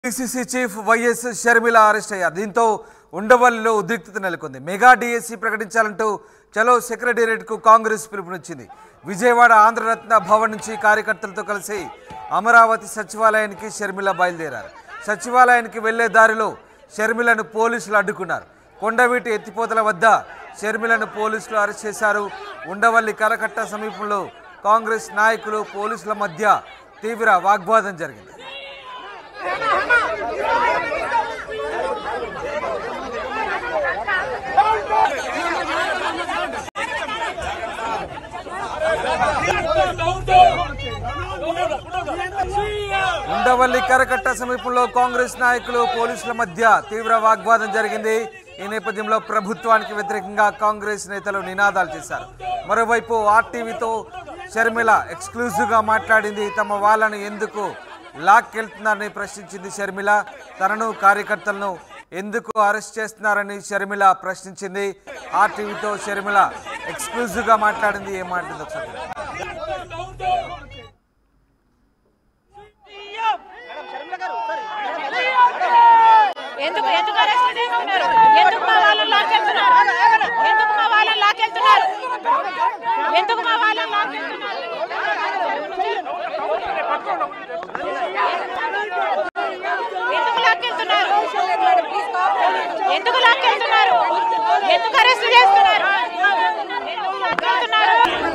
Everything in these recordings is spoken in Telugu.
PCC chief YS Sharmila arrest అయ్యారు దీంతో ఉండవల్లిలో ఉద్రిక్తత నెలకొంది మెగా డిఎస్సి ప్రకటించాలంటూ చలో సెక్రటేరియట్ కు కాంగ్రెస్ పిలుపునిచ్చింది విజయవాడ ఆంధ్రరత్న భవన్ నుంచి కార్యకర్తలతో కలిసి అమరావతి సచివాలయానికి షర్మిల బయలుదేరారు సచివాలయానికి వెళ్లే దారిలో షర్మిలను పోలీసులు అడ్డుకున్నారు కొండవీటి ఎత్తిపోతల వద్ద షర్మిలను పోలీసులు అరెస్ట్ చేశారు ఉండవల్లి కరకట్ట సమీపంలో కాంగ్రెస్ నాయకులు పోలీసుల మధ్య తీవ్ర వాగ్వాదం జరిగింది ఉండవల్లి కరకట్ట సమీపంలో కాంగ్రెస్ నాయకులు పోలీసుల మధ్య తీవ్ర వాగ్వాదం జరిగింది ఈ నేపథ్యంలో ప్రభుత్వానికి వ్యతిరేకంగా కాంగ్రెస్ నేతలు నినాదాలు చేశారు మరోవైపు ఆర్టీవీతో షర్మిల ఎక్స్క్లూజివ్ గా మాట్లాడింది తమ వాళ్ళను ఎందుకు లాక్కెళ్తున్నారని ప్రశ్నించింది షర్మిల తనను కార్యకర్తలను ఎందుకు అరెస్ట్ చేస్తున్నారని షర్మిల ప్రశ్నించింది ఆర్టీవీతో షర్మిల ఎక్స్క్లూజివ్ గా మాట్లాడింది ఏం మాట్లాడింది ఒకసారి చూద్దాం. ఎందుకు ఎందుకు అరెస్ట్ చేస్తున్నారు ఎందుకు మా వాళ్ళని లాక్కెళ్తున్నారు ఎందుకు మా వాళ్ళని లాక్కెళ్తున్నారు ఎందుకు మా వాళ్ళని లాక్కెళ్తున్నారు ఎందుకు లాక్కెళ్తున్నారు ఎందుకు లాక్కెళ్తున్నారు ఎందుకు అరెస్ట్ చేస్తున్నారు ఎందుకు లాక్కెళ్తున్నారు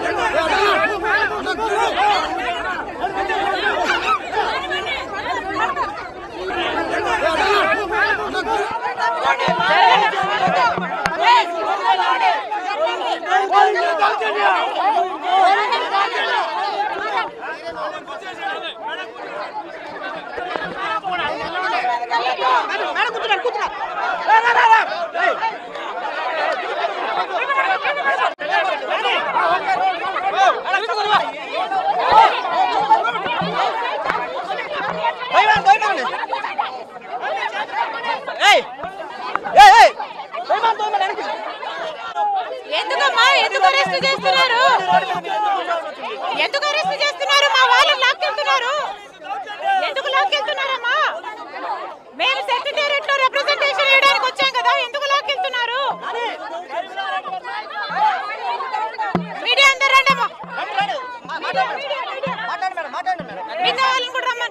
ఎందుకమ్మా ఎందుకు అరెస్ట్ చేస్తున్నారు ఎందుకు అరెస్ట్ చేస్తున్నారు మా వాళ్ళని లాక్కెళ్తున్నారు ఎందుకు లాక్కెళ్తున్నారమ్మా మేము సెక్రటేరియట్ లో రిప్రజెంటేషన్ ఇవ్వడానికి వచ్చాం కదా ఎందుకు లాక్కెళ్తున్నారు మీడియా అందరు రండి అమ్మా మీడియా, మీడియా, మీడియా. మిగతా వాళ్ళని కూడా రమ్మని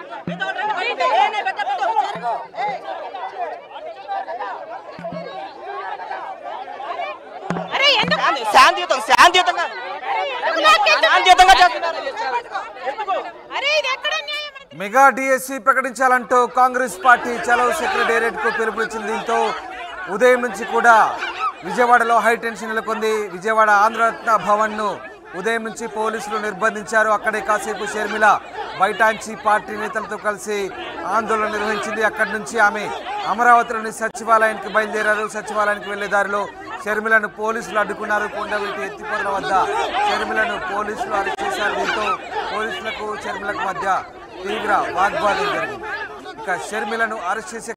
అరే ఎందుకు శాంతియుతం శాంతియుతంగా ఎందుకు లాక్కెళ్తున్నారు? శాంతియుతంగా చేస్తున్నారు అరే ఇది ఎక్కడ న్యాయం మెగా డిఎస్సి ప్రకటించాలంటూ కాంగ్రెస్ పార్టీ చలో సెక్రటేరియట్ కు పిలుపునిచ్చింది దీంతో ఉదయం నుంచి కూడా విజయవాడలో హై టెన్షన్ నెలకొంది విజయవాడ ఆంధ్రరత్న భవన్ ను ఉదయం నుంచి పోలీసులు నిర్బంధించారు అక్కడే కాసేపు షర్మిల బైటాంచి పార్టీ నేతలతో కలిసి ఆందోళన నిర్వహించింది అక్కడి నుంచి ఆమె అమరావతిలోని సచివాలయానికి బయలుదేరారు సచివాలయానికి వెళ్లే దారిలో షర్మిలను పోలీసులు అడ్డుకున్నారు కొండవీటి ఎత్తిపోతల వద్ద షర్మిలను పోలీసులు అరెస్ట్ చేశారు దీంతో పోలీసులకు షర్మిలకు మధ్య తీవ్ర వాగ్వాదం జరిగింది ఇక షర్మిలను అరెస్ట్ చేసే